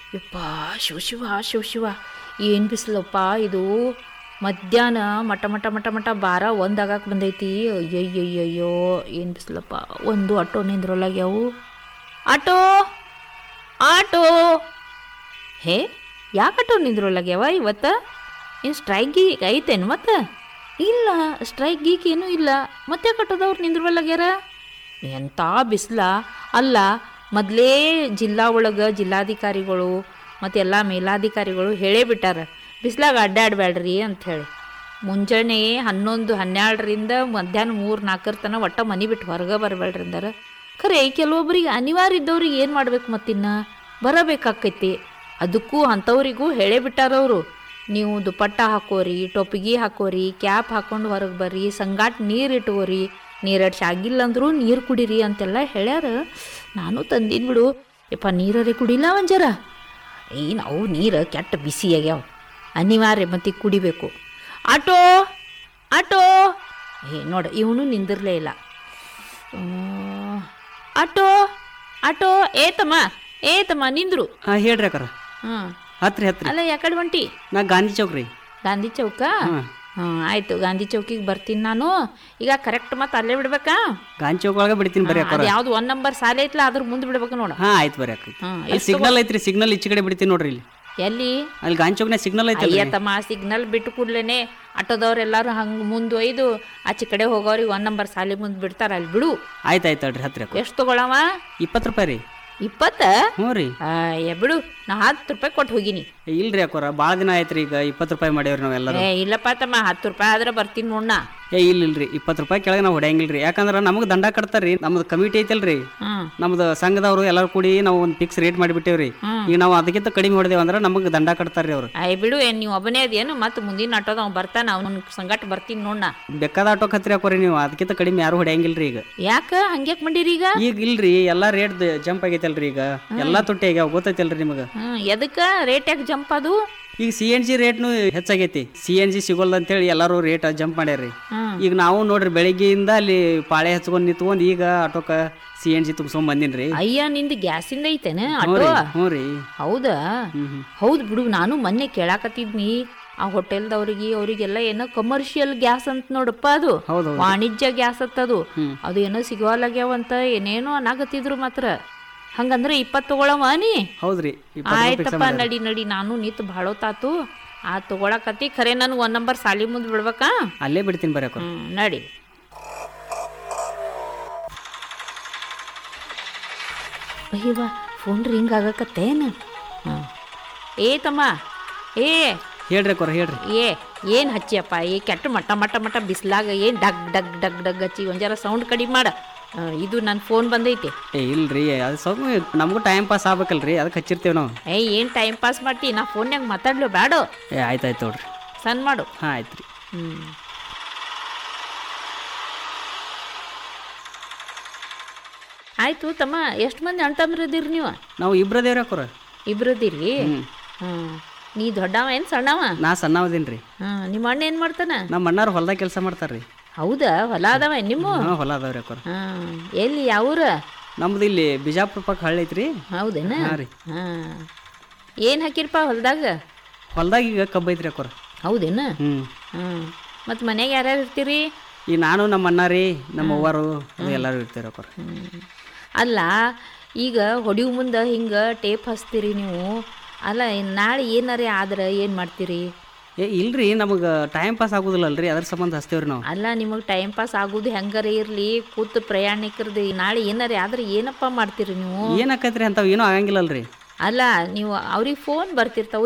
ಯಪ್ಪ ಶಿವ ಶಿವ ಶಿವ ಶಿವ ಏನು ಬಿಸಿಲಪ್ಪ ಇದು ಮಧ್ಯಾಹ್ನ ಮಟ ಮಟ ಮಟ ಮಟ ಬಾರ ಒಂದಾಗಕ್ಕೆ ಬಂದೈತಿ ಅಯ್ಯಯ್ಯಯ್ಯಯ್ಯೋ ಏನು ಬಿಸಿಲಪ್ಪ ಒಂದು ಆಟೋ ನಿಂದ್ರೊಳಗ್ಯಾವು ಆಟೋ ಆಟೋ ಹೇ ಯಾಕೆ ಆಟೋ ನಿಂದ್ರೊಳಗ್ಯಾವ ಇವತ್ತ ಏನು ಸ್ಟ್ರೈಕ್ ಗೀಕ್ ಐತೇನು ಮತ್ತೆ ಇಲ್ಲ ಸ್ಟ್ರೈಕ್ ಗೀಕ್ ಏನೂ ಇಲ್ಲ ಮತ್ತೆ ಕಟ್ಟೋದವ್ರು ನಿಂದ್ರವಲ್ಲಾಗ್ಯಾರ ಎಂಥ ಬಿಸಿಲ ಅಲ್ಲ ಮೊದಲೇ ಜಿಲ್ಲಾ ಒಳಗೆ ಜಿಲ್ಲಾಧಿಕಾರಿಗಳು ಮತ್ತೆಲ್ಲ ಮೇಲಾಧಿಕಾರಿಗಳು ಹೇಳೇ ಬಿಟ್ಟಾರ ಬಿಸ್ಲಾಗ ಅಡ್ಡಾಡಬೇಡ್ರಿ ಅಂಥೇಳಿ ಮುಂಜಾನೆ ಹನ್ನೊಂದು ಹನ್ನೆರಡರಿಂದ ಮಧ್ಯಾಹ್ನ ಮೂರು ನಾಲ್ಕರ ತನಕ ಒಟ್ಟ ಮನೆ ಬಿಟ್ಟು ಹೊರಗೆ ಬರಬೇಡ್ರಿ ಅಂದಾರ ಖರೆ ಕೆಲವೊಬ್ಬರಿಗೆ ಅನಿವಾರ್ಯ ಇದ್ದವ್ರಿಗೆ ಏನು ಮಾಡ್ಬೇಕು ಮತ್ತಿನ್ನ ಬರಬೇಕಾಕೈತಿ ಅದಕ್ಕೂ ಅಂಥವ್ರಿಗೂ ಹೇಳೇ ಬಿಟ್ಟಾರವರು ನೀವು ದುಪಟ್ಟ ಹಾಕೋರಿ ಟೊಪ್ಪಿಗೆ ಹಾಕೋರಿ ಕ್ಯಾಪ್ ಹಾಕೊಂಡು ಹೊರಗೆ ಬರ್ರಿ ಸಂಗಾಟ್ ನೀರು ಇಟ್ಕೋರಿ ನೀರಡ್ಸಿ ಆಗಿಲ್ಲ ಅಂದ್ರೂ ನೀರು ಕುಡೀರಿ ಅಂತೆಲ್ಲ ಹೇಳ್ಯಾರ ನಾನು ತಂದಿದ್ ಬಿಡು ಯಪ್ಪ ನೀರರೇ ಕುಡಿಲ್ಲ ಒಂಜರ ಈ ನಾವು ನೀರು ಕೆಟ್ಟ ಬಿಸಿ ಆಗ್ಯಾವ ಅನಿವಾರ್ಯ ಮತ್ತೆ ಕುಡಿಬೇಕು ಆಟೋ ಆಟೋ ಏ ನೋಡು ಇವನು ನಿಂದಿರ್ಲೇ ಇಲ್ಲ ಹ್ಮ್. ಆಟೋ ಆಟೋ ಏ ತಮ್ಮ ಏ ತಮ್ಮ ನಿಂದ್ರು ಹಾಂ ಹೇಳ್ರಿ ಅಕ್ಕಾರ ಹ್ಞೂ ಹತ್ರಿ ಹತ್ರಿ ಅಲ್ಲ ಯಾಕಡೆ ಹೊಂಟಿ ನಾ ಗಾಂಧಿ ಚೌಕ್ ರೀ ಗಾಂಧಿ ಚೌಕ ಹಾಂ ಹಾಂ ಆಯ್ತು ಗಾಂಧಿ ಚೌಕಿಗೆ ಬರ್ತೀನಿ ನಾನು ಈಗ ಕರೆಕ್ಟ್ ಮತ್ತೆ ಅಲ್ಲೇ ಬಿಡ್ಬೇಕಾ ಗಾಂಧಿ ಚೌಕ್ ಒಳಗೆ ಬಿಡ್ತೀನಿ ಬರ್ರಿ ಅಕ್ಕಾರ ಅದು ಯಾವ್ದು ಒನ್ ನಂಬರ್ ಸಾಲ ಐತ್ಲ ಅದ್ರ ಮುಂದೆ ಬಿಡ್ಬೇಕು ನೋಡು ಹಾಂ ಆಯ್ತು ಬರ್ರಿ ಅಕ್ಕ ಹಾಂ ಅಲ್ಲಿ ಸಿಗ್ನಲ್ ಐತ್ರಿ ಸಿಗ್ನಲ್ ಈಚೆ ಕಡೆ ಬಿಡ್ತೀನಿ ನೋಡ್ರಿ ಇಲ್ಲಿ ಎಲ್ಲಿ ಅಲ್ಲಿ ಗಾಂಧಿ ಚೌಕ್ನಾಗ ಸಿಗ್ನಲ್ ಐತಲ್ರಿ ಅಯ್ಯ ತಮ್ಮ ಸಿಗ್ನಲ್ ಬಿಟ್ಟು ಕೂಡ್ಲೇನೆ ಆಟೋದವ್ರೆಲ್ಲರೂ ಹಂಗೆ ಮುಂದೆ ಒಯ್ದು ಆಚೆ ಕಡೆ ಹೋಗೋರಿಗೆ ಒನ್ ನಂಬರ್ ಸಾಲಿ ಮುಂದೆ ಬಿಡ್ತಾರ ಅಲ್ಲಿ ಬಿಡು ಆಯ್ತು ಆಯ್ತು ಅಲ್ರಿ ಹತ್ರಿ ಅಕ್ಕ ಎಷ್ಟು ತಗೊಳವ ಇಪ್ಪತ್ತು ರೂಪಾಯಿ ರೀ ಇಪ್ಪತ್ತ ಹ್ಞೂ ರೀ ಅಯ್ಯ ಬಿಡು ನಾ ಹತ್ತು ರೂಪಾಯಿ ಕೊಟ್ಟು ಹೋಗಿನಿ ಏ, ಇಲ್ರಿ ಅಕ್ಕೋರ ಭಾಳ ದಿನ ಆಯ್ತು ರೀ ಈಗ ಇಪ್ಪತ್ತು ರೂಪಾಯಿ ಮಾಡೇವ್ರಿ ನಾವೆಲ್ಲರೂ ಏ ಇಲ್ಲಪ್ಪ ತಮ್ಮ ಹತ್ತು ರೂಪಾಯಿ ಆದ್ರೆ ಬರ್ತೀನಿ ನೋಡ್ನ ಏ ಇಲ್ಲ ಇಲ್ರಿ ಇಪ್ಪತ್ತು ರೂಪಾಯಿ ಕೆಳಗೆ ನಾವು ಹೊಡೆಯಂಗಿಲ್ರಿ ಯಾಕಂದ್ರೆ ನಮಗೆ ದಂಡ ಕಟ್ತಾರ್ರಿ ನಮ್ದು ಕಮಿಟಿ ಐತಲ್ರಿ ಹ್ಮ್ ನಮ್ದು ಸಂಘದವರು ಎಲ್ಲರೂ ಕೂಡಿ ನಾವು ಒಂದು ಫಿಕ್ಸ್ ರೇಟ್ ಮಾಡಿಬಿಟ್ಟೇವ್ರಿ ಈಗ ನಾವು ಅದಕ್ಕಿಂತ ಕಡಿಮೆ ಹೊಡೆದೇವು ಅಂದ್ರೆ ನಮಗೆ ದಂಡ ಕಟ್ತಾರ್ರಿ ಅವ್ರು ಅಯ್ಯ ಬಿಡು ಏನ್ ನೀವು ಒಬ್ಬನೇ ಅದೇನು ಮತ್ತೆ ಮುಂದಿನ ಆಟೋದ ಅವ್ನು ಬರ್ತಾನ ಅವ್ನ ಸಂಗಟ ಬರ್ತೀನಿ ನೋಡ್ನ ಬೇಕಾದ ಆಟೋ ಹತ್ತಿರ ಹಾಕೋರಿ ನೀವು ಅದಕ್ಕಿಂತ ಕಡಿಮೆ ಯಾರು ಹೊಡೆಯಂಗಿಲ್ರಿ ಈಗ ಯಾಕ ಹಂಗ್ಯಾಕ್ ಮಾಡಿರಿ ಈಗ ಈಗ ಇಲ್ರಿ ಎಲ್ಲಾ ರೇಟ್ ಜಂಪ್ ಆಗೈತಲ್ರಿ ಈಗ ಎಲ್ಲಾ ತುಟ್ಟಿ ಆಗ್ಯಾವ ಗೊತ್ತೈತಲ್ರಿ ನಿಮಗೆ ಹ್ಮ್ ಎದಕ್ಕ ರೇಟ್ ಯಾಕೆ ಜಂಪ್ ಅದು ಈಗ ಸಿ ಎನ್ ಜಿ ರೇಟ್ನು ಹೆಚ್ಚಾಗೈತಿ ಸಿ ಎನ್ ಜಿ ಸಿಗೋಲ್ಲ ಅಂತೇಳಿ ಎಲ್ಲರೂ ರೇಟ್ ಜಂಪ್ ಮಾಡ್ಯಾರ್ರಿ ಹ್ಮ್ ಈಗ ನಾವು ನೋಡ್ರಿ ಬೆಳಿಗ್ಗೆಯಿಂದ ಅಲ್ಲಿ ಪಾಳೆ ಹಚ್ಕೊಂಡ್ ನಿಂತ್ಕೊಂಡ್ ಈಗ ಆಟೋಕ ಸಿ ಎನ್ ಜಿ ತುಂಬಿಸ್ಕೊಂಡ್ ಬಂದಿನ್ರಿ ಅಯ್ಯ ನಿಂದು ಗ್ಯಾಸಿಂದ ಐತೇನ ಹ್ಞೂ ಆಟೋ ರೀ ಹ್ಞೂ ರೀ ಹೌದಾ ಹ್ಮ್ ಹ್ಮ್ ಹೌದು ಬಿಡು ನಾನು ಮೊನ್ನೆ ಕೇಳಾಕತ್ತಿದ್ನಿ ಆ ಹೋಟೆಲ್ದವ್ರಿಗೆ ಅವರಿಗೆಲ್ಲ ಏನೋ ಕಮರ್ಷಿಯಲ್ ಗ್ಯಾಸ್ ಅಂತ ನೋಡಪ್ಪ ಅದು ಹೌದು ವಾಣಿಜ್ಯ ಗ್ಯಾಸ್ ಅಂತದು ಹ್ಮ್. ಅದು ಏನೋ ಸಿಗೋಲಾಗ್ಯಾವಂತ ಏನೇನೋ ಅನ್ನಾಗತ್ತಿದ್ರು ಮಾತ್ರ ಹಂಗಂದ್ರೆ ಇಪ್ಪತ್ತು ತಗೊಳವ ನೀ ಹೌದ್ರಿ ಇಪ್ಪತ್ತು ರೂಪಾಯಿ fix ಆಯ್ತಪ್ಪ ಮಾಡ್ಯಾರ. ನಡಿ ನಡಿ ನಾನು ನಿಂತು ಭಾಳೋತಾತು ಆ ತಗೊಳಕತ್ತಿ ಖರೆ ನನಗೆ ಒಂದ್ ನಂಬರ್ ಸಾಲಿ ಮುಂದೆ ಬಿಡ್ಬೇಕಾ ಅಲ್ಲೇ ಬಿಡ್ತೀನಿ ಬರೀ ಅಕ್ಕ ಹ್ಮ್ ನಡಿ ಅಯ್ಯವ್ವ ಫೋನ್ ರಿಂಗ್ ಆಗಕತ್ತೇನು ಹಾಂ ಏ ತಮ್ಮ ಏ ಹೇಳ್ರಿ ಅಕ್ಕೋರ ಹೇಳ್ರಿ ಏ ಏನು ಹಚ್ಚಿಯಪ್ಪ ಏ ಕೆಟ್ಟ ಮಟ್ಟ ಮಟ್ಟ ಮಟ್ಟ ಬಿಸ್ಲಾಗ ಏನು ಡಗ್ ಡಗ್ ಡಗ್ ಡಗ್ ಹಚ್ಚಿ ಒಂದು ಜರ ಸೌಂಡ್ ಕಡಿಮೆ ಮಾಡ ಆ, ಇದು ನನ್ನ ಫೋನ್ ಬಂದೈತಿ ಏ ಇಲ್ರಿ ಅದು ಸ್ವಲ್ಪ ನಮಗೂ ಟೈಮ್ ಪಾಸ್ ಆಗ್ಬೇಕಲ್ರಿ ಅದಕ್ಕೆ ಹಚ್ಚಿರ್ತೇವೆ ನಾವು ಏ ಏನು ಟೈಮ್ ಪಾಸ್ ಮಾಡ್ತಿ ನಾ ಫೋನ್ಯಾಗ ಮಾತಾಡ್ಲು ಬ್ಯಾಡೋ ಏ ಆಯ್ತು ಆಯ್ತು ನೋಡ್ರಿ ಸಣ್ಣ ಮಾಡು ಹಾಂ ಆಯ್ತು ರೀ ಹ್ಞೂ ಆಯ್ತು ತಮ್ಮ ಎಷ್ಟು ಮಂದಿ ಅಣ್ತಂಬ್ರದಿರಿ ನೀವು ನಾವು ಇಬ್ರದೇವ್ರಿ ಅಕ್ಕೋರ ಇಬ್ರದಿರಿ ಹ್ಞೂ ಹ್ಞೂ ನೀ ದೊಡ್ಡವ ಏನು ಸಣ್ಣವ ನಾ ಸಣ್ಣವದೀನಿ ರೀ ಹಾಂ ನಿಮ್ಮ ಅಣ್ಣ ಏನು ಮಾಡ್ತಾನ ನಮ್ಮ ಅಣ್ಣಾರು ಹೊಲ್ದಾಗ ಕೆಲಸ ಮಾಡ್ತಾರ್ರಿ ಹೌದಾ ಹೊಲ ಅದಾವ ನಿಮ್ಮ ಹಾಂ ಹೊಲ ಅದಾವ್ರಿ ಅಕ್ಕೋರ ಹಾಂ ಎಲ್ಲಿ ಯಾವೂರ ನಮ್ದು ಇಲ್ಲಿ ಬಿಜಾಪುರ ಪಕ್ಕ ಹಳ್ಳಿ ಐತ್ರಿ ಹೌದೇನ ಹಾಂ ರೀ ಹಾಂ ಏನು ಹಾಕಿರಪ್ಪ ಹೊಲದಾಗ ಹೊಲ್ದಾಗ ಈಗ ಕಬ್ಬು ಐತ್ರಿ ಅಕ್ಕೋರ ಹೌದೇನ ಹ್ಞೂ ಹಾಂ ಮತ್ತು ಮನ್ಯಾಗ ಯಾರ್ಯಾರು ಇರ್ತೀರಿ ಈ ನಾನು ನಮ್ಮ ಅಣ್ಣ ರೀ ನಮ್ಮ ಅವ್ವರು ಅದು ಎಲ್ಲರೂ ಇರ್ತೀರಿ ಅಕ್ಕೋರ ಹ್ಮ್. ಅಲ್ಲ ಈಗ ಹೊಡಿಯೋ ಮುಂದೆ ಹಿಂಗೆ ಟೇಪ್ ಹಚ್ತೀರಿ ನೀವು ಅಲ್ಲ ನಾಳೆ ಏನಾರೇ ಆದ್ರೆ ಏನು ಮಾಡ್ತೀರಿ ಏ ಇಲ್ರಿ ನಮಗೆ ಟೈಮ್ ಪಾಸ್ ಆಗುದಿಲ್ಲಲ್ರಿ ಅದ್ರ ಸಂಬಂಧ ಹಚ್ತೇವ್ರಿ ನಾವು ಅಲ್ಲ ನಿಮಗೆ ಟೈಮ್ ಪಾಸ್ ಆಗೋದು ಹೆಂಗಾರ ಇರಲಿ ಕೂತು ಪ್ರಯಾಣಿಕರದ್ದು ನಾಳೆ ಏನಾರೇ ಆದ್ರೆ ಏನಪ್ಪ ಮಾಡ್ತೀರಿ ನೀವು ಏನಾಕೈತ್ರಿ ಅಂತಾವ್ ಏನೂ ಆಗಂಗಿಲ್ಲಲ್ರಿ ಅಲ್ಲ ನೀವು ಅವ್ರಿಗೆ ಫೋನ್ ಬರ್ತಿರ್ತಾವ